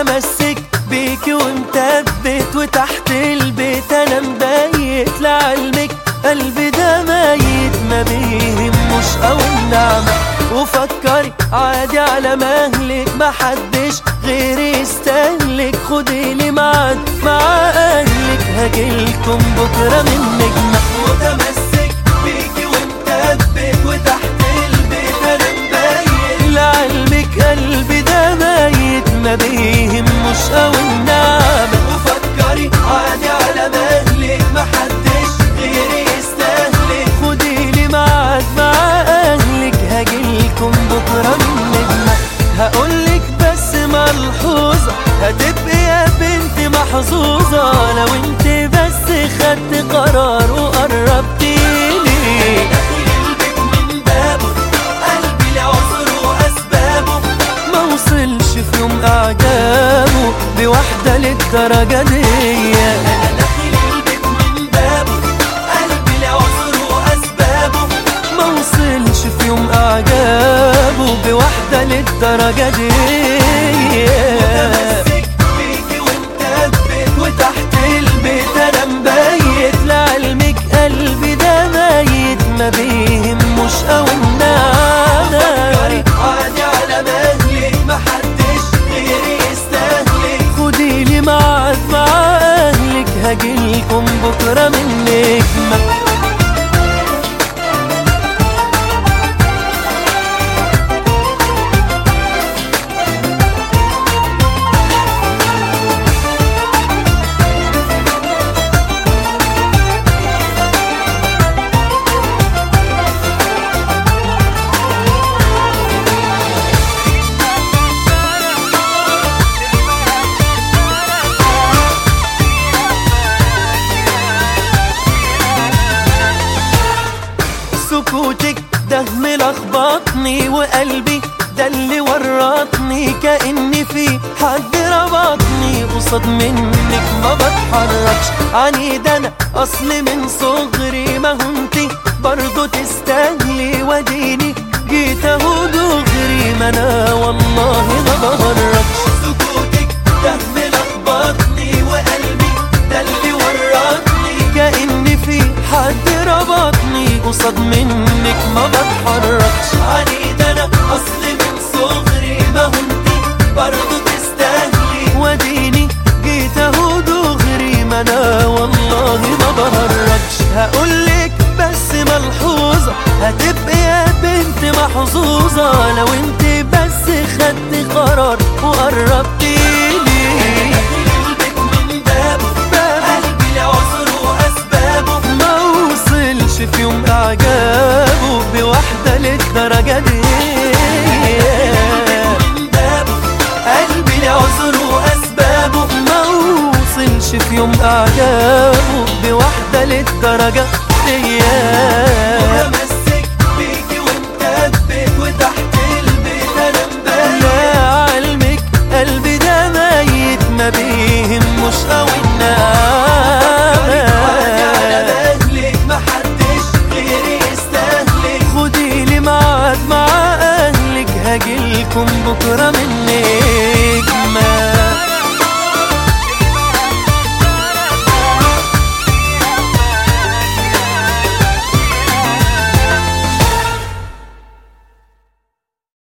متمسك بيكي ومثبت وتحت البيت انا مبيت لعلمك قلبي ده ميت ما بيهموش او النعمة وفكري عادي على مهلك محدش غيري يستهلك خدي لي ميعاد مع اهلك هجيلكم بكرة من نجمة متمسك بيكي ومثبت وتحت البيت انا مبين لعلمك قلبي ده ميت ما بيهموش او النعمة وفكري عادي على مهلك محدش غيري يستهلك خدي لي ميعاد مع اهلك هجيلكم بكرة من نجمة هقولك بس ملحوظة هتبقي يا بنتي محظوظة لو انت بس خدت قرار وقربتي لي من بابه قلبي لعذره واسبابه ما وصلش في يوم اعجابه بواحدة للدرجة دي انا داخل البيت من بابه قلبي لعذره واسبابه ما وصلش في يوم اعجابه بواحدة للدرجة دي متمسك بيكي ومثبت وتحت البيت انا مبيت لعلمك قلبي ده ميت ما بيهموش او النعمة عادي على مهلك محدش غيري يستهلك خدي لي ميعاد مع اهلك هجيلكم بكرة من نجمة سكوتك ده ملخبطني وقلبي ده اللي ورطني كأني في حد ربطني قصاد منك ما بتحركش عنيد انا اصل من صغري ما هو انتي برضه تستاهلي وديني جيت اهو دغري ما انا والله ما بهرجش سكوتك ده ملخبطني وقلبي ده اللي ورطني كأني في حد ربطني قصاد منك ما بتحركش عنيد انا اصل من صغري ما هو انتي برضه تستاهلي وديني جيت اهو دغري ما انا والله ما بهرجش هقولك بس ملحوظة هتبقي يا بنت محظوظة لو انت بس خدت قرار وقربتي لي من بابه قلبي لعذره واسبابه ما وصلش في يوم اعجابه بواحدة للدرجة دي قلبي لعذره واسبابه ما وصلش في يوم اعجابه بواحدة للدرجة دي متمسك بيكي ومثبت وتحت البيت انا مبين لا علمك قلبي ده ميت ما بيهموش او خدي لي ميعاد مع اهلك هجيلكم بكره من